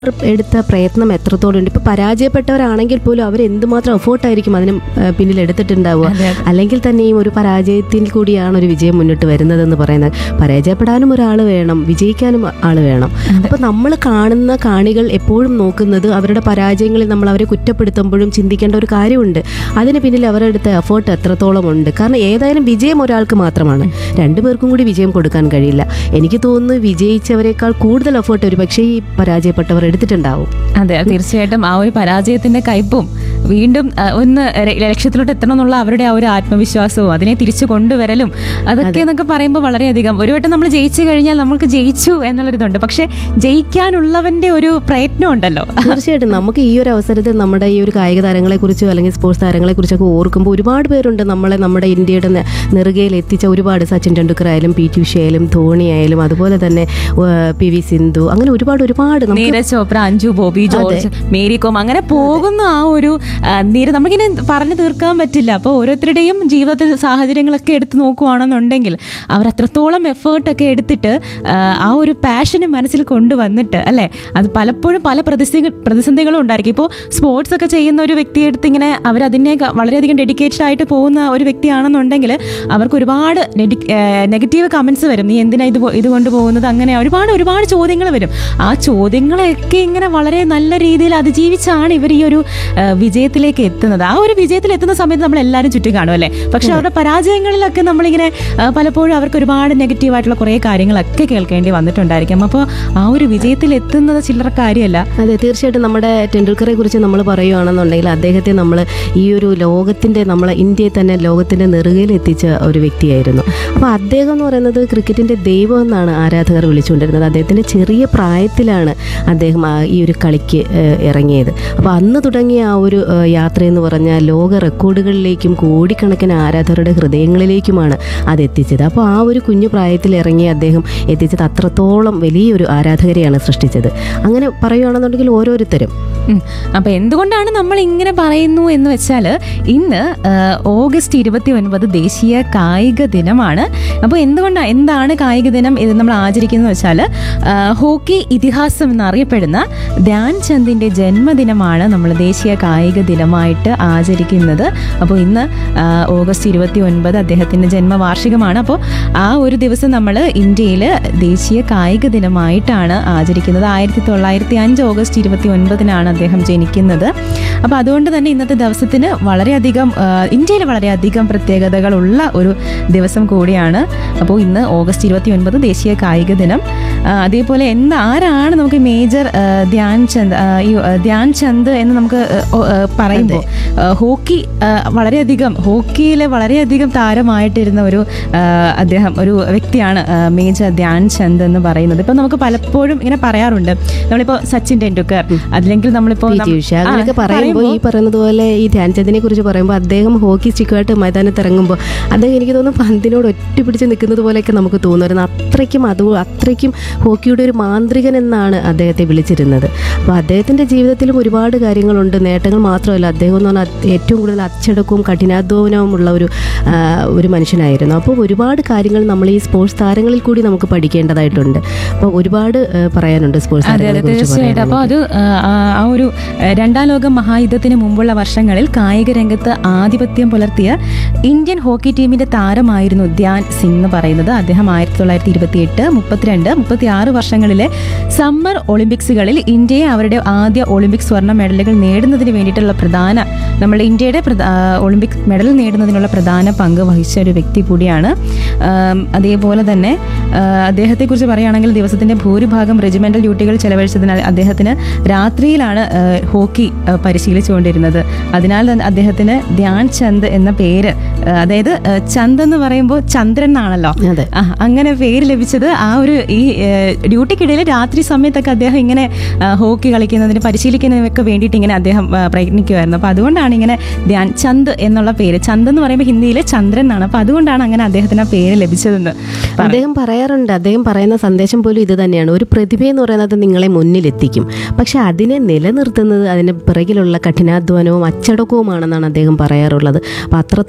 എടുത്ത പ്രയത്നം എത്രത്തോളം ഉണ്ട് ഇപ്പൊ പരാജയപ്പെട്ടവരാണെങ്കിൽ പോലും അവർ എന്തുമാത്രം എഫേർട്ടായിരിക്കും അതിന് ആ, പിന്നിൽ എടുത്തിട്ടുണ്ടാവുക അതെ, അതെ. അല്ലെങ്കിൽ തന്നെയും ഒരു പരാജയത്തിൽ കൂടിയാണ് ഒരു വിജയം മുന്നിട്ട് വരുന്നതെന്ന് പറയുന്നത് പരാജയപ്പെടാനും ഒരാൾ വേണം വിജയിക്കാനും ആൾ വേണം അപ്പൊ നമ്മൾ കാണുന്ന കാണികൾ എപ്പോഴും നോക്കുന്നത് അവരുടെ പരാജയങ്ങളിൽ നമ്മൾ അവരെ കുറ്റപ്പെടുത്തുമ്പോഴും ചിന്തിക്കേണ്ട ഒരു കാര്യമുണ്ട് അതിന് പിന്നിൽ അവരെടുത്ത എഫേർട്ട് എത്രത്തോളം ഉണ്ട് കാരണം ഏതായാലും വിജയം ഒരാൾക്ക് മാത്രമാണ് രണ്ടുപേർക്കും കൂടി വിജയം കൊടുക്കാൻ കഴിയില്ല എനിക്ക് തോന്നുന്നു വിജയിച്ചവരെക്കാൾ കൂടുതൽ എഫേർട്ട് ഒരു പക്ഷേ ഈ പരാജയപ്പെട്ടവർ എടുത്തിട്ടുണ്ടാവും അതെ തീർച്ചയായിട്ടും ആ ഒരു പരാജയത്തിന്റെ കയ്പും വീണ്ടും ആ, ഒന്ന് ര- ലക്ഷ്യത്തിലോട്ട് എത്തണം എന്നുള്ള അവരുടെ ആ ഒരു ആത്മവിശ്വാസവും അതിനെ തിരിച്ചു കൊണ്ടുവരലും അതൊക്കെ എന്നൊക്കെ പറയുമ്പോൾ വളരെയധികം ഒരു വട്ടം നമ്മൾ ജയിച്ചു കഴിഞ്ഞാൽ നമുക്ക് ജയിച്ചു എന്നുള്ളൊരിതുണ്ട് പക്ഷെ ജയിക്കാനുള്ളവന്റെ ഒരു പ്രയത്നം ഉണ്ടല്ലോ തീർച്ചയായിട്ടും നമുക്ക് ഈ ഒരു അവസരത്തിൽ നമ്മുടെ ഈ ഒരു കായിക താരങ്ങളെ കുറിച്ചോ അല്ലെങ്കിൽ സ്പോർട്സ് താരങ്ങളെ കുറിച്ചൊക്കെ ഓർക്കുമ്പോൾ ഒരുപാട് പേരുണ്ട് നമ്മളെ നമ്മുടെ ഇന്ത്യയുടെ നെ- നെറുകയിൽ എത്തിച്ച ഒരുപാട് സച്ചിൻ ടെണ്ടുൽക്കർ ആയാലും പി ടി ഉഷ ആയാലും ധോണി ആയാലും അതുപോലെ തന്നെ ഏഹ്, പി വി സിന്ധു അങ്ങനെ ഒരുപാട് ഒരുപാട് നമുക്ക് നീരജ് ചോപ്ര അഞ്ജു ബോബി ജോർജ് മേരി കോം അങ്ങനെ പോകുന്ന ആ ഒരു ആ, നിര നമുക്കിങ്ങനെ പറഞ്ഞു തീർക്കാൻ പറ്റില്ല അപ്പോൾ ഓരോരുത്തരുടെയും ജീവിതത്തിൽ സാഹചര്യങ്ങളൊക്കെ എടുത്ത് നോക്കുവാണെന്നുണ്ടെങ്കിൽ അവർ അത്രത്തോളം എഫേർട്ടൊക്കെ എടുത്തിട്ട് ആ, ആ ഒരു പാഷന് മനസ്സിൽ കൊണ്ടുവന്നിട്ട് അല്ലേ അത് പലപ്പോഴും പല പ്രതിസന്ധി പ്രതിസന്ധികളും ഉണ്ടായിരിക്കും ഇപ്പോൾ സ്പോർട്സ് ഒക്കെ ചെയ്യുന്ന ഒരു വ്യക്തിയെടുത്ത് ഇങ്ങനെ അവരതിനെ ക- വളരെയധികം ഡെഡിക്കേറ്റഡ് ആയിട്ട് പോകുന്ന ഒരു വ്യക്തിയാണെന്നുണ്ടെങ്കിൽ അവർക്ക് ഒരുപാട് നെഗറ്റീവ് കമൻസ് വരും നീ എന്തിനാ ഇത് പോ- ഇത് കൊണ്ടുപോകുന്നത് അങ്ങനെ ഒരുപാട് ഒരുപാട് ചോദ്യങ്ങൾ വരും ആ ചോദ്യങ്ങളെയൊക്കെ ഇങ്ങനെ വളരെ നല്ല രീതിയിൽ അതിജീവിച്ചാണ് ഇവർ ഈ ഒരു ആ, വിജയത്തിലേക്ക് എത്തുന്നത് ആ ഒരു വിജയത്തിൽ എത്തുന്ന സമയത്ത് നമ്മൾ എല്ലാവരും ചുറ്റും കാണും അല്ലേ പക്ഷെ അവരുടെ പരാജയങ്ങളിലൊക്കെ നമ്മളിങ്ങനെ ആ, പലപ്പോഴും അവർക്ക് ഒരുപാട് നെഗറ്റീവായിട്ടുള്ള കുറേ കാര്യങ്ങളൊക്കെ കേൾക്കേണ്ടി വന്നിട്ടുണ്ടായിരിക്കും അപ്പോൾ ആ ഒരു വിജയത്തിൽ എത്തുന്നത് ചില്ലറ കാര്യമല്ല അതെ തീർച്ചയായിട്ടും നമ്മുടെ ടെണ്ടുൽക്കറെ കുറിച്ച് നമ്മൾ പറയുകയാണെന്നുണ്ടെങ്കിൽ അദ്ദേഹത്തെ നമ്മൾ ഈ ഒരു ലോകത്തിൻ്റെ നമ്മളെ ഇന്ത്യയെ തന്നെ ലോകത്തിൻ്റെ നെറുകയിൽ എത്തിച്ച ഒരു വ്യക്തിയായിരുന്നു അപ്പോൾ അദ്ദേഹം എന്ന് പറയുന്നത് ക്രിക്കറ്റിൻ്റെ ദൈവം എന്നാണ് ആരാധകർ വിളിച്ചുകൊണ്ടിരുന്നത് അദ്ദേഹത്തിൻ്റെ ചെറിയ പ്രായത്തിലാണ് അദ്ദേഹം ആ ഈ ഒരു കളിക്ക് ഏഹ്, ഇറങ്ങിയത് അപ്പോൾ അന്ന് തുടങ്ങിയ ആ ഒരു ഏഹ്, യാത്രയെന്ന് പറഞ്ഞാൽ ലോക റെക്കോർഡുകളിലേക്കും കോടിക്കണക്കിന് ആരാധകരുടെ ഹൃദയങ്ങളിലേക്കുമാണ് അത് എത്തിച്ചത് അപ്പോൾ ആ ഒരു കുഞ്ഞു പ്രായത്തിൽ ഇറങ്ങി അദ്ദേഹം എത്തിച്ചത് അത്രത്തോളം വലിയൊരു ആരാധകരെയാണ് സൃഷ്ടിച്ചത് അങ്ങനെ പറയുകയാണെന്നുണ്ടെങ്കിൽ ഓരോരുത്തരും ഉം. അപ്പൊ എന്തുകൊണ്ടാണ് നമ്മൾ ഇങ്ങനെ പറയുന്നു എന്ന് വെച്ചാൽ ഇന്ന് ആ, ഓഗസ്റ്റ് ഇരുപത്തി ഒൻപത് ദേശീയ കായിക ദിനമാണ് അപ്പോൾ എന്തുകൊണ്ടാണ് എന്താണ് കായിക ദിനം ഇത് നമ്മൾ ആചരിക്കുന്നത് വെച്ചാൽ ഹോക്കി ഇതിഹാസം എന്നറിയപ്പെടുന്ന ധ്യാൻ ചന്ദിന്റെ ജന്മദിനമാണ് നമ്മൾ ദേശീയ കായിക ദിനമായിട്ട് ആചരിക്കുന്നത് അപ്പോൾ ഇന്ന് ആ, ഓഗസ്റ്റ് ഇരുപത്തി ഒൻപത് അദ്ദേഹത്തിന്റെ ജന്മവാർഷികമാണ് അപ്പോൾ ആ ഒരു ദിവസം നമ്മൾ ഇന്ത്യയിൽ ദേശീയ കായിക ദിനമായിട്ടാണ് ആചരിക്കുന്നത് ആയിരത്തി തൊള്ളായിരത്തി അഞ്ച് ഓഗസ്റ്റ് ഇരുപത്തി ഒൻപതിനാണ് അദ്ദേഹം ജനിക്കുന്നത് അപ്പോൾ അതുകൊണ്ട് തന്നെ ഇന്നത്തെ ദിവസത്തിന് വളരെയധികം ആ, ഇന്ത്യയിൽ വളരെയധികം പ്രത്യേകതകളുള്ള ഒരു ദിവസം കൂടിയാണ് അപ്പോൾ ഇന്ന് ഓഗസ്റ്റ് ഇരുപത്തി ഒൻപത് ദേശീയ കായിക ദിനം ആ, അതേപോലെ എന്ത് ആരാണ് നമുക്ക് മേജർ ആ, ധ്യാൻ ചന്ദ് ആ, ഈ ആ, ധ്യാൻ ചന്ദ് എന്ന് നമുക്ക് ആ, ഓ, ആ, പറയുമ്പോൾ ആ, ഹോക്കി ആ, വളരെയധികം ഹോക്കിയിലെ വളരെയധികം താരമായിട്ടിരുന്ന ഒരു ആ, അദ്ദേഹം ഒരു വ്യക്തിയാണ് ആ, മേജർ ധ്യാൻ ചന്ദ് എന്ന് പറയുന്നത് ഇപ്പം നമുക്ക് പലപ്പോഴും ഇങ്ങനെ പറയാറുണ്ട് നമ്മളിപ്പോൾ സച്ചിൻ ടെണ്ടുൽക്കർ അല്ലെങ്കിൽ നമ്മളിപ്പോൾ പി നം- ടി ഉഷ ആ, അങ്ങനെയൊക്കെ പറയുമ്പോൾ ഈ പറയുമ്പോൾ പറയുന്നത് പോലെ ഈ ധ്യാൻചന്ദിനെ കുറിച്ച് പറയുമ്പോൾ അദ്ദേഹം ഹോക്കി സ്റ്റിക്കുമായിട്ട് മൈതാനത്ത് ഇറങ്ങുമ്പോൾ അദ്ദേഹം എനിക്ക് തോന്നുന്നു പന്തിനോട് ഒറ്റപ്പിടിച്ച് നിൽക്കുന്നത് പോലെയൊക്കെ നമുക്ക് തോന്നുമായിരുന്നു അത്രയ്ക്കും അത് അത്രയ്ക്കും ഹോക്കിയുടെ ഒരു മാന്ത്രികൻ എന്നാണ് അദ്ദേഹത്തെ വിളിച്ചിരുന്നത് അപ്പോൾ അദ്ദേഹത്തിൻ്റെ ജീവിതത്തിലും ഒരുപാട് കാര്യങ്ങളുണ്ട് നേട്ടങ്ങൾ മാത്രമല്ല അദ്ദേഹം എന്ന് പറഞ്ഞാൽ ഏറ്റവും കൂടുതൽ അച്ചടക്കവും കഠിനാധ്വാനവും ഉള്ള ഒരു ആ, ഒരു മനുഷ്യനായിരുന്നു അപ്പോൾ ഒരുപാട് കാര്യങ്ങൾ നമ്മൾ ഈ സ്പോർട്സ് താരങ്ങളിൽ കൂടി നമുക്ക് പഠിക്കേണ്ടതായിട്ടുണ്ട് അപ്പോൾ ഒരുപാട് ആ, പറയാനുണ്ട് സ്പോർട്സ് അതെ താരങ്ങളെ അതെ കുറിച്ച് തീർച്ചയായിട്ടും അപ്പോൾ അത് ആ, ആ, ആ ഒരു ആ, രണ്ടാം ലോക മഹായുദ്ധത്തിന് മുമ്പുള്ള വർഷങ്ങളിൽ കായിക രംഗത്ത് ആധിപത്യം പുലർത്തിയ ഇന്ത്യൻ ഹോക്കി ടീമിന്റെ താരമായിരുന്നു ധ്യാൻ സിംഗ് എന്ന് പറയുന്നത് അദ്ദേഹം ആയിരത്തി തൊള്ളായിരത്തി ഇരുപത്തി എട്ട് മുപ്പത്തിരണ്ട് മുപ്പത്തി ആറ് വർഷങ്ങളിലെ സമ്മർ ഒളിമ്പിക്സുകളിൽ ഇന്ത്യയെ അവരുടെ ആദ്യ ഒളിമ്പിക് സ്വർണ്ണ മെഡലുകൾ നേടുന്നതിന് വേണ്ടിയിട്ടുള്ള പ്രധാന നമ്മുടെ ഇന്ത്യയുടെ പ്രധ- ആ, ഒളിമ്പിക് മെഡൽ നേടുന്നതിനുള്ള പ്രധാന പങ്ക് വഹിച്ച ഒരു വ്യക്തി കൂടിയാണ് ആം, അതേപോലെ തന്നെ ആ, അദ്ദേഹത്തെക്കുറിച്ച് പറയുകയാണെങ്കിൽ ദിവസത്തിന്റെ ഭൂരിഭാഗം റെജിമെന്റൽ ഡ്യൂട്ടികൾ ചെലവഴിച്ചതിനാൽ അദ്ദേഹത്തിന് രാത്രിയിലാണ് ആ, ഹോക്കി ആ, പരിശീലിച്ചുകൊണ്ടിരുന്നത് അതിനാൽ തന്നെ അദ്ദേഹത്തിന് ധ്യാൻ ചന്ദ് എന്ന പേര് ആ, അതായത് ആ, ചന്ദ് എന്ന് പറയുമ്പോൾ ചന്ദ്രൻ എന്നാണല്ലോ അതെ ആ, അങ്ങനെ പേര് ലഭിച്ചത് ആ ഒരു ഈ ഏഹ്, ഡ്യൂട്ടിക്കിടയിൽ രാത്രി സമയത്തൊക്കെ അദ്ദേഹം ഇങ്ങനെ ആ, ഹോക്കി കളിക്കുന്നതിന് പരിശീലിക്കുന്നതിനൊക്കെ വേണ്ടിയിട്ട് ഇങ്ങനെ അദ്ദേഹം ആ, പ്രയത്നിക്കുമായിരുന്നു അപ്പോൾ അതുകൊണ്ടാണ് ഇങ്ങനെ ധ്യാൻ ചന്ദ് എന്നുള്ള പേര് ചന്ദ് എന്ന് പറയുമ്പോൾ ഹിന്ദിയിൽ ചന്ദ്രൻ എന്നാണ് അപ്പോൾ അതുകൊണ്ടാണ് അങ്ങനെ അദ്ദേഹത്തിന് ആ പേര് ലഭിച്ചതെന്ന് പറ- അദ്ദേഹം പറയാറുണ്ട് അദ്ദേഹം പറയുന്ന സന്ദേശം പോലും ഇത് തന്നെയാണ് ഒരു പ്രതിഭ എന്ന് പറയുന്നത് നിങ്ങളെ മുന്നിലെത്തിക്കും പക്ഷെ അതിനെ നിലനിർത്തുന്നത് അതിന് പിറകിലുള്ള കഠിനാധ്വാനവും അച്ചടക്കവുമാണെന്നാണ് അദ്ദേഹം പറയാറുള്ളത് അപ്പം അത്രത്തോളം അദ്ദേഹം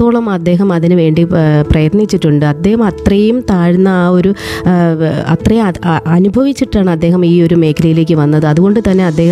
അദ്ദേഹം അതിനു വേണ്ടി ആ, പ്രയത്നിച്ചിട്ടുണ്ട് അദ്ദേഹം അത്രയും താഴ്ന്ന ആ ഒരു ആ, അത്രയും അത്- ആ- അനുഭവിച്ചിട്ടാണ് അദ്ദേഹം ഈ ഒരു മേഖലയിലേക്ക് വന്നത് അതുകൊണ്ട് തന്നെ അദ്ദേഹം